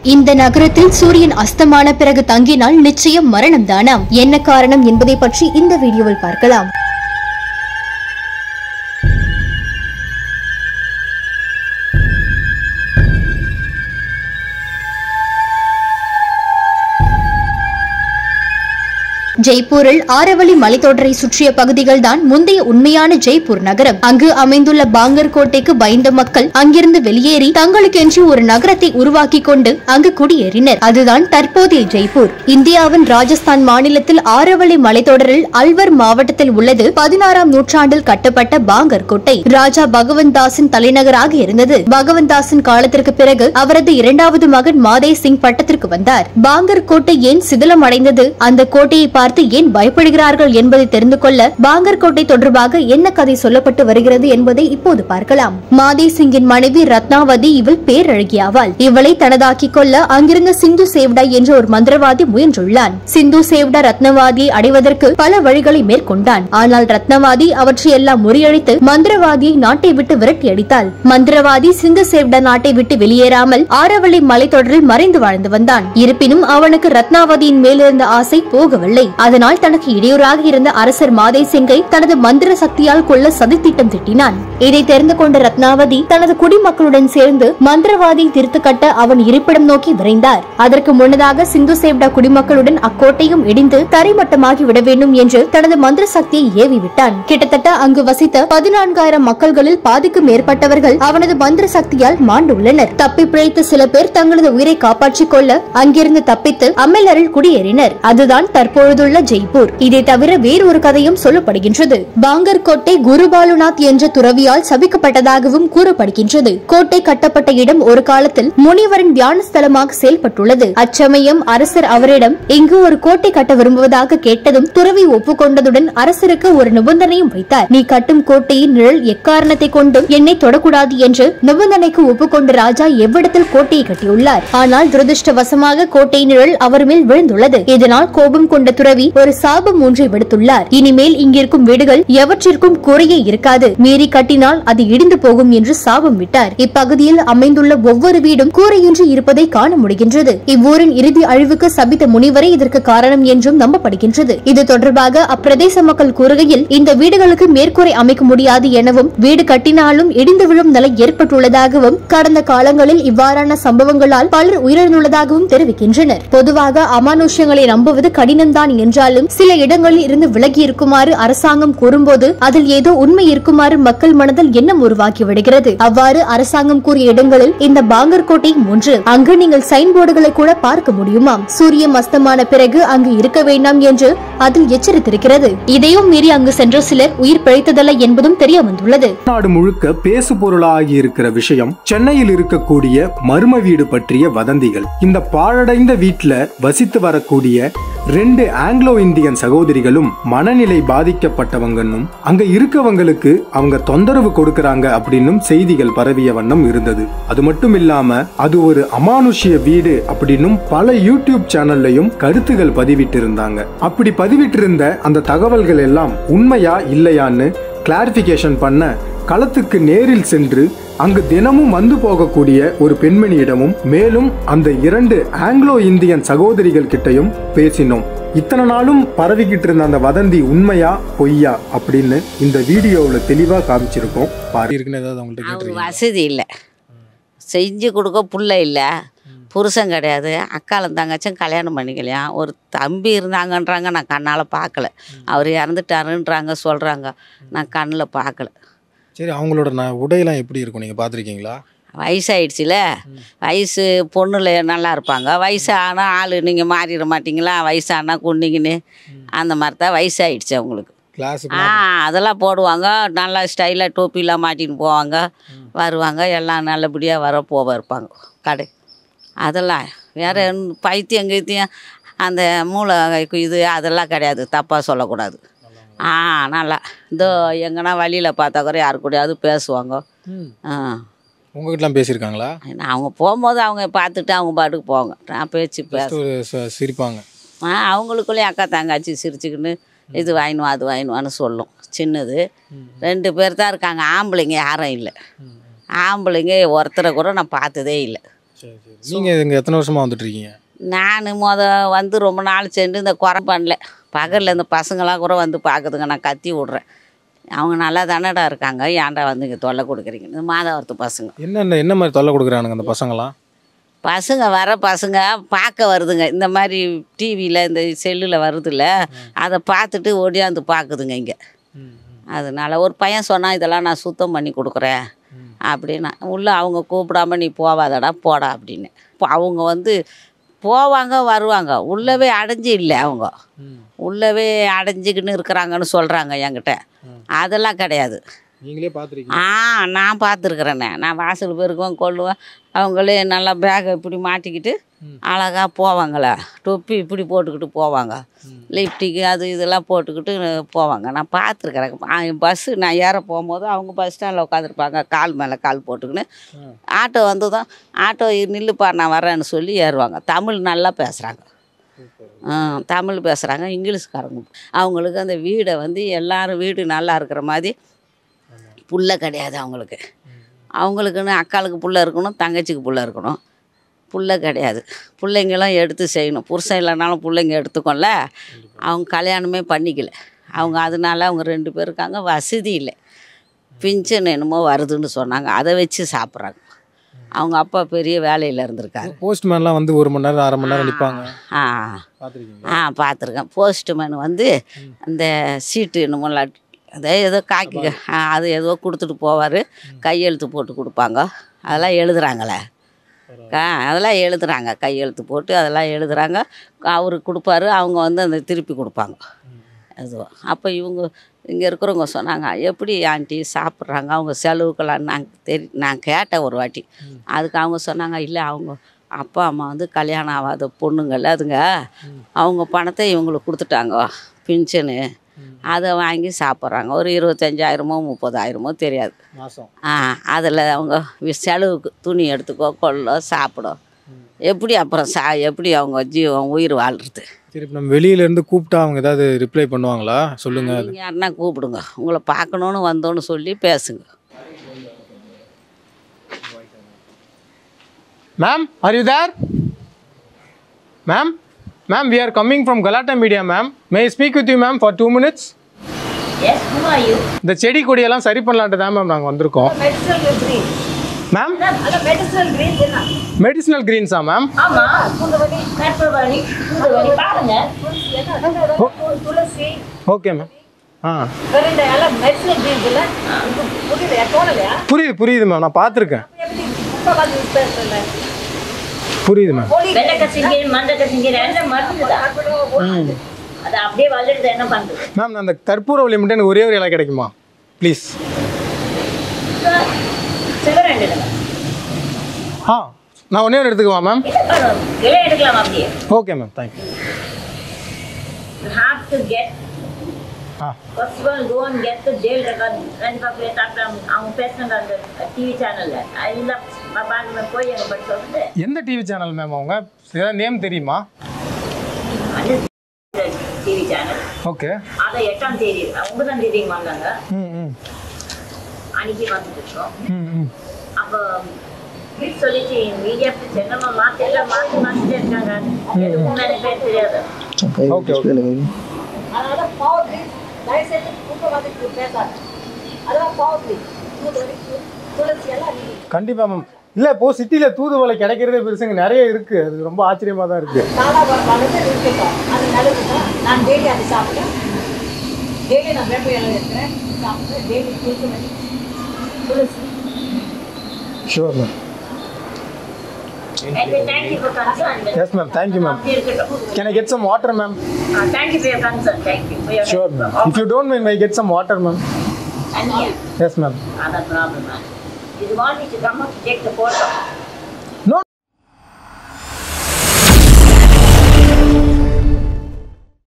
இந்த நகரத்தில் சூரியன் அஸ்தமான பிறகு தங்கினால் நிச்சயம் மரணம் தானாம் என்ன காரணம் என்பதை பற்றி இந்த வீடியோவில் பார்க்கலாம் ஜெய்ப்பூரில் ஆரவழி மலைத்தொடரை சுற்றிய பகுதிகள் தான் முந்தைய உண்மையான ஜெய்ப்பூர் நகரம் அங்கு அமைந்துள்ள பாங்கர் கோட்டைக்கு பயந்த மக்கள் அங்கிருந்து வெளியேறி தங்களுக்கென்று ஒரு நகரத்தை உருவாக்கி கொண்டு அங்கு குடியேறினர் அதுதான் தற்போதைய ஜெய்ப்பூர் இந்தியாவின் ராஜஸ்தான் மாநிலத்தில் ஆரவழி மலைத்தொடரில் அல்வர் மாவட்டத்தில் உள்ளது பதினாறாம் நூற்றாண்டில் கட்டப்பட்ட பாங்கர் கோட்டை ராஜா பகவந்த் தாஸின் தலைநகராக இருந்தது பகவந்த் தாஸின் காலத்திற்கு பிறகு அவரது இரண்டாவது மகன் மாதே சிங் பட்டத்திற்கு வந்தார் பாங்கர் கோட்டை ஏன் சிதிலம் அடைந்தது அந்த கோட்டையை பார்த்து ஏன் பயப்படுகிறார்கள் என்பதை தெரிந்து கொள்ள பாங்கர் கோட்டை தொடர்பாக என்ன கதை சொல்லப்பட்டு வருகிறது என்பதை இப்போது பார்க்கலாம் மாதே சிங்கின் மனைவி ரத்னாவதி இவள் பேரழகி ஆவாள் இவளை தனதாக்கிக் கொள்ள அங்கிருந்த சிந்து சேவ்டா என்ற ஒரு மந்திரவாதி முயன்றுள்ளான் சிந்து சேவ்டா ரத்னவாதியை அடைவதற்கு பல வழிகளை மேற்கொண்டான் ஆனால் ரத்னவாதி அவற்றையெல்லாம் முறியடித்து மந்திரவாதியை நாட்டை விட்டு விரட்டி அடித்தாள் மந்திரவாதி சிந்து சேவ்டா நாட்டை விட்டு வெளியேறாமல் ஆரவள்ளி மலைத்தொடரில் மறைந்து வாழ்ந்து வந்தான் இருப்பினும் அவனுக்கு ரத்னாவதியின் மேலிருந்த ஆசை போகவில்லை அதனால் தனக்கு இடையூறாக இருந்த அரசர் மாதே சிங்கை தனது மந்திர சக்தியால் கொள்ள சதித்திட்டம் திட்டினான் இதை தெரிந்து கொண்ட ரத்னாவதி தனது குடிமக்களுடன் சேர்ந்து மந்திரவாதியை திருத்து கட்ட அவன் இருப்பிடம் நோக்கி விரைந்தார் அதற்கு முன்னதாக சிந்து சேவ்டா குடிமக்களுடன் அக்கோட்டையும் இடிந்து தரைமட்டமாகி விட வேண்டும் என்று தனது மந்திர சக்தியை ஏவி விட்டான் கிட்டத்தட்ட அங்கு வசித்த பதினான்காயிரம் மக்கள்களில் பாதிக்கு மேற்பட்டவர்கள் அவனது மந்திர சக்தியால் மாண்டுள்ளனர் தப்பி பிழைத்த சில பேர் தங்களது உயிரை காப்பாற்றிக் கொள்ள அங்கிருந்து தப்பித்து அம்மலரில் குடியேறினர் அதுதான் தற்பொழுதுள்ள ஜெய்ப்பூர் இதை தவிர வேறு ஒரு கதையும் சொல்லப்படுகின்றது பாங்கர் கோட்டை குருபாலுநாத் என்ற துறவியால் சபிக்கப்பட்டதாகவும் கூறப்படுகின்றது கோட்டை கட்டப்பட்ட இடம் ஒரு காலத்தில் முனிவரின் தியான ஸ்தலமாக செயல்பட்டுள்ளது அச்சமயம் அரசர் அவரிடம் இங்கு ஒரு கோட்டை கட்ட விரும்புவதாக கேட்டதும் துறவி ஒப்புக்கொண்டதுடன் அரசருக்கு ஒரு நிபந்தனையும் வைத்தார் நீ கட்டும் கோட்டையின் நிழல் எக்காரணத்தை கொண்டும் என்னை தொடக்கூடாது என்று நிபந்தனைக்கு ஒப்புக்கொண்ட ராஜா எவ்விடத்தில் கோட்டையை கட்டியுள்ளார் ஆனால் துரதிருஷ்டவசமாக கோட்டை நிழல் அவர் மேல் விழுந்துள்ளது இதனால் கோபம் கொண்ட துறவி ஒரு சாபம் ஒன்றை விடுத்துள்ளார் இனிமேல் இங்கிருக்கும் வீடுகள் எவற்றிற்கும் குறையே இருக்காது மீறி கட்டினால் அது இடிந்து போகும் என்று சாபம் விட்டார் இப்பகுதியில் அமைந்துள்ள ஒவ்வொரு வீடும் கூரையின்றி இருப்பதை காண முடிகின்றது இவ்வூரின் இறுதி அழிவுக்கு சபித்த முனிவரே இதற்கு காரணம் என்றும் நம்பப்படுகின்றது இது தொடர்பாக அப்பிரதேச மக்கள் கூறுகையில் இந்த வீடுகளுக்கு மேற்கூரை அமைக்க முடியாது எனவும் வீடு கட்டினாலும் இடிந்து விழும் நிலை ஏற்பட்டுள்ளதாகவும் கடந்த காலங்களில் இவ்வாறான சம்பவங்களால் பலர் உயிரிழந்துள்ளதாகவும் தெரிவிக்கின்றனர் பொதுவாக அமானுஷ்யங்களை நம்புவது கடினம்தான் என்றாலும் சில இடங்களில் இருந்து விலகி இருக்குமாறு அரசாங்கம் கூறும்போது அதில் ஏதோ உண்மை இருக்குமாறு மக்கள் மனதில் எண்ணம் உருவாக்கி விடுகிறது அவ்வாறு அரசாங்கம் கூறிய இடங்களில் இந்த பாங்கர் கோட்டை ஒன்று அங்கு நீங்கள் சைன் போர்டுகளை கூட பார்க்க முடியுமாம் சூரியன் அஸ்தமான பிறகு அங்கு இருக்க வேண்டாம் என்று அதில் எச்சரித்திருக்கிறது இதையும் மீறி அங்கு சென்ற சிலர் உயிர் பிழைத்ததல்ல என்பதும் தெரிய வந்துள்ளது நாடு முழுக்க பேசு பொருளாகி இருக்கிற விஷயம் சென்னையில் இருக்கக்கூடிய மர்ம வீடு பற்றிய வதந்திகள் இந்த பாழடைந்த வீட்ல வசித்து வரக்கூடிய ரெண்டு ஆங்கிலோ இந்தியன் சகோதரிகளும் மனநிலை பாதிக்கப்பட்டவங்கன்னும் அங்க இருக்கவங்களுக்கு அவங்க தொந்தரவு கொடுக்கறாங்க அப்படின்னும் செய்திகள் பரவிய வண்ணம் இருந்தது அது மட்டும் இல்லாம அது ஒரு அமானுஷ்ய வீடு அப்படின்னும் பல யூடியூப் சேனல்லையும் கருத்துகள் பதிவிட்டிருந்தாங்க அப்படி பதிவிட்டிருந்த அந்த தகவல்கள் எல்லாம் உண்மையா இல்லையான்னு கிளாரிபிகேஷன் பண்ண களத்துக்கு நேரில் சென்று அங்கு தினமும் வந்து போகக்கூடிய ஒரு பெண்மணியிடமும் மேலும் அந்த இரண்டு ஆங்கிலோ இந்தியன் சகோதரிகள் கிட்டையும் பேசினோம் இத்தனை நாளும் பரவிக்கிட்டு இருந்த அந்த வதந்தி உண்மையா பொய்யா அப்படின்னு இந்த வீடியோவுல தெளிவா காமிச்சிருக்கோம் பாரு இருக்குன்னு ஏதாவது அவங்கள்ட்ட அவங்க கேட்டிருக்கீங்க வசதி இல்லை செஞ்சு கொடுக்க புள்ள இல்லை புருஷன் கிடையாது அக்காலும் தங்கச்சும் கல்யாணம் பண்ணிக்கலையாம் ஒரு தம்பி இருந்தாங்கன்றாங்க நான் கண்ணால் பார்க்கல அவர் இறந்துட்டாருன்றாங்க சொல்கிறாங்க நான் கண்ணில் பார்க்கல சரி அவங்களோட நான் உடையெல்லாம் எப்படி இருக்கும் நீங்கள் பார்த்துருக்கீங்களா வயசாயிடுச்சுல வயசு பொண்ணுல நல்லா இருப்பாங்க வயசு ஆனால் ஆள் நீங்கள் மாறிட மாட்டீங்களா வயசானா குண்டிங்கன்னு அந்த மாதிரி தான் வயசாயிடுச்சு அவங்களுக்கு கிளாஸுக்கு ஆ அதெல்லாம் போடுவாங்க நல்லா ஸ்டைலாக டோப்பிலாம் மாட்டின்னு போவாங்க வருவாங்க எல்லாம் நல்லபடியாக வர போவ இருப்பாங்க கடை அதெல்லாம் வேற ஒண்ணும் பைத்தியம் கீத்தியம் அந்த மூளை இது அதெல்லாம் கிடையாது தப்பாக சொல்லக்கூடாது ஆ நல்லா இதோ எங்கன்னா வழியில் பார்த்தா கூட யாரு கூடயாவது பேசுவாங்க ஆ உங்ககிட்டலாம் பேசியிருக்காங்களா நான் அவங்க போகும்போது அவங்க பார்த்துட்டு அவங்க பாட்டுக்கு போவாங்க நான் பேச்சு பேச ஜஸ்ட் ஒரு ச- சிரிப்பாங்க ஆ அவங்களுக்குள்ளேயும் அக்கா தங்காச்சி சிரிச்சுக்கின்னு இது வாங்கினுவா அது வாங்கினுவான்னு சொல்லும் சின்னது ரெண்டு பேர் தான் இருக்காங்க ஆம்பளைங்க யாரும் இல்லை ஆம்பளைங்க ஒருத்தரை கூட நான் பார்த்ததே இல்லை சரி சரி நீங்கள் இங்கே எத்தனை வருஷமாக வந்துட்டு இருக்கீங்க நான் முத வந்து ரொம்ப நாள் சென்று இந்த குறை பண்ணல பகலில் இந்த பசங்களாம் கூட வந்து பார்க்குதுங்க நான் கத்தி விட்றேன் அவங்க நல்லா தானடா இருக்காங்க ஏன்டா வந்து இங்கே தொல்லை கொடுக்குறீங்க இந்த மாதாவரத்து பசங்க என்னென்ன என்ன மாதிரி தொல்லை கொடுக்குறானுங்க அந்த பசங்களாம் பசங்க வர பசங்க பார்க்க வருதுங்க இந்த மாதிரி டிவியில் இந்த செல்லில் வருதுல்ல அதை பார்த்துட்டு ஓடியாந்து பார்க்குதுங்க இங்கே அதனால ஒரு பையன் சொன்னான் இதெல்லாம் நான் சுத்தம் பண்ணி கொடுக்குறேன் அப்படின்னா உள்ளே அவங்க கூப்பிடாம நீ போவாதடா போடா அப்படின்னு இப்போ அவங்க வந்து போவாங்க வருவாங்க உள்ளவே அடைஞ்சு இல்லை அவங்க உள்ளவே அடைஞ்சிக்கின்னு இருக்கிறாங்கன்னு சொல்கிறாங்க என்கிட்ட அதெல்லாம் கிடையாது நீங்களே பார்த்துருக்கீங்க ஆ நான் பார்த்துருக்குறேண்ணே நான் வாசல் பெருக்குவேன் கொள்ளுவேன் அவங்களே நல்லா பேக்கை இப்படி மாட்டிக்கிட்டு அழகாக போவாங்களே தொப்பி இப்படி போட்டுக்கிட்டு போவாங்க லிப்டிக்கு அது இதெல்லாம் போட்டுக்கிட்டு போவாங்க நான் பார்த்துருக்குறேன் பஸ்ஸு நான் ஏற போகும்போது அவங்க பஸ் ஸ்டாண்டில் உட்காந்துருப்பாங்க கால் மேலே கால் போட்டுக்கின்னு ஆட்டோ வந்ததும் ஆட்டோ நில்லுப்பா நான் வரேன்னு சொல்லி ஏறுவாங்க தமிழ் நல்லா பேசுகிறாங்க ஆ, தமிழ் பேசுகிறாங்க இங்கிலீஷ்காரங்க அவங்களுக்கு அந்த வீடை வந்து எல்லாரும் வீடு நல்லா இருக்கிற மாதிரி புள்ள கிடையாது அவங்களுக்கு அவங்களுக்குன்னு அக்காளுக்கு புள்ள இருக்கணும் தங்கச்சிக்கு புள்ள இருக்கணும் புள்ள கிடையாது பிள்ளைங்களும் எடுத்து செய்யணும் புருஷன் இல்லைனாலும் பிள்ளைங்க எடுத்துக்கோல அவங்க கல்யாணமே பண்ணிக்கல அவங்க அதனால அவங்க ரெண்டு பேர் இருக்காங்க வசதி இல்லை பிஞ்சன் என்னமோ வருதுன்னு சொன்னாங்க அதை வச்சு சாப்பிட்றாங்க அவங்க அப்பா பெரிய வேலையில் இருந்திருக்காரு போஸ்ட்மேன்லாம் வந்து ஒரு மணி நேரம் அரை மணி நேரம் நிற்பாங்க ஆ பார்த்துருக்கீங்க ஆ பார்த்துருக்கேன் போஸ்ட்மேன் வந்து அந்த சீட்டு என்னமோ லட் அதே ஏதோ காக்கி ஆ, அது ஏதோ கொடுத்துட்டு போவார் கையெழுத்து போட்டு கொடுப்பாங்க அதெல்லாம் எழுதுறாங்களே ஆ அதெல்லாம் எழுதுறாங்க கையெழுத்து போட்டு அதெல்லாம் எழுதுறாங்க அவருக்கு கொடுப்பாரு அவங்க வந்து அந்த திருப்பி கொடுப்பாங்க அதுவும் அப்போ இவங்க இங்கே இருக்கிறவங்க சொன்னாங்க எப்படி ஆண்டி சாப்பிட்றாங்க அவங்க செலவுக்கெல்லாம் நான் தெரி நான் கேட்டேன் ஒரு வாட்டி அதுக்கு அவங்க சொன்னாங்க இல்லை அவங்க அப்பா அம்மா வந்து கல்யாணம் ஆகாத பொண்ணுங்கள்ல அதுங்க அவங்க பணத்தை இவங்களுக்கு கொடுத்துட்டாங்க பின்ஷனு அதை வாங்கி சாப்பிட்றாங்க ஒரு இருபத்தஞ்சாயிரமோ முப்பதாயிரமோ தெரியாது மாதம் ஆ அதில் அவங்க வி- செலவுக்கு துணி எடுத்துக்கோ கொள்ளோ சாப்பிடும் எப்படி அப்புறம் சா எப்படி அவங்க ஜீவன் உயிர் வாழ்றது சரி இப்போ நம்ம வெளியிலேருந்து கூப்பிட்டா அவங்க ஏதாவது ரிப்ளை பண்ணுவாங்களா சொல்லுங்கள் நீங்கள் யாருன்னா கூப்பிடுங்க உங்களை பார்க்கணுன்னு வந்தோன்னு சொல்லி பேசுங்க ma'am are you there ma'am ma'am we are coming from Galatta media ma'am may speak with you ma'am for two minutes Yes, who are you? இந்த செடி கொடியெல்லாம் சரி பண்ணலான்ட்டு தான் மேம் நாங்கள் வந்திருக்கோம் Medicinal green. மேம் அதான் medicinal green என்ன? மெடிசினல் கிரீன்ஸா மேம் ஆமா குந்தவள்ளி கற்பூரவள்ளி தூதுவள்ளி பாருங்க து- துளசி ஓகே மேம் ஆ வேற இந்த எல்லாம் மெடிசனல் கிரீன்ஸ் இல்ல இது புரியுது தோணலையா புரியுது புரியுது மேம் நான் பார்த்துருக்கேன் எப்படி முப்பது யூஸ் பேசுறேன் புரியுது மேம் வெள்ளக்க சிங்கிரி மந்தக்க சிங்கிரி எல்லாம் மருந்து தான் அது அப்படியே வளருது என்ன பண்றது மேம் நான் அந்த கற்பூரவள்ளி மட்டும் எனக்கு ஒரே ஒரு இலை கிடைக்குமா ப்ளீஸ் சிவரெண்டு இல்லை ஆ நான் ஒன்றே ஒன்று எடுத்துக்குவா மேம் கிளை எடுக்கலாம் அப்படியே okay ma'am thank you You have to get ஆ first of all go and get the jail record ரெண்டு பேர் டாக்டர் அவங்க பேசுனாங்க அந்த டிவி சேனல்ல இல்லை பாருங்க போய் எங்க படி சொல்லிட்டு எந்த டிவி சேனல் மேம் அவங்க ஏதாவது நேம் தெரியுமா அந்த டிவி சேனல் ஓகே அதை எட்டாம் தேதி ஒன்பதாம் தேதி வந்தாங்க ம் ம் அன்னைக்கு வந்துட்டு இருக்கோம் ம் ம் அப்போ வீட்டு சொல்லிச்சு மீடியா சென்னமா மாற்றி எல்லாம் மாற்றி மாற்றிட்டே இருக்காங்க எதுக்கும் நிறைய பேர் தெரியாது ஓகே ஓகே அதனால பவர் கிரீன் தயவுசெய்து குப்பவாதிக்கு பேசாது அதெல்லாம் பவர் கிரீன் தூதுவளி து- துளசி எல்லாம் நீ கண்டிப்பாக மேம் இல்லை இப்போ சிட்டியில் தூதுவளை கிடைக்கிறதே பெருசுங்க நிறைய இருக்குது அது ரொம்ப ஆச்சரியமாக தான் இருக்குது தானா வளர்ந்து இருக்கட்டும் அது நல்லது தான் நான் டெய்லி அதை சாப்பிட்டேன் டெய்லி நான் வேப்ப இலை இருக்கிறேன் சாப்பிட்டு டெய்லி துளசி மணி tulsi sure ma'am Anyway, thank you for concern. Yes ma'am thank you ma'am அப்படி இருக்கட்டும். Can I get some water ma'am Uh, thank you for your concern. Thank you for your sure ma'am if you don't mind my get some water ma'am And here, yes ma'am other problem. man. You want me to come up to take the photo?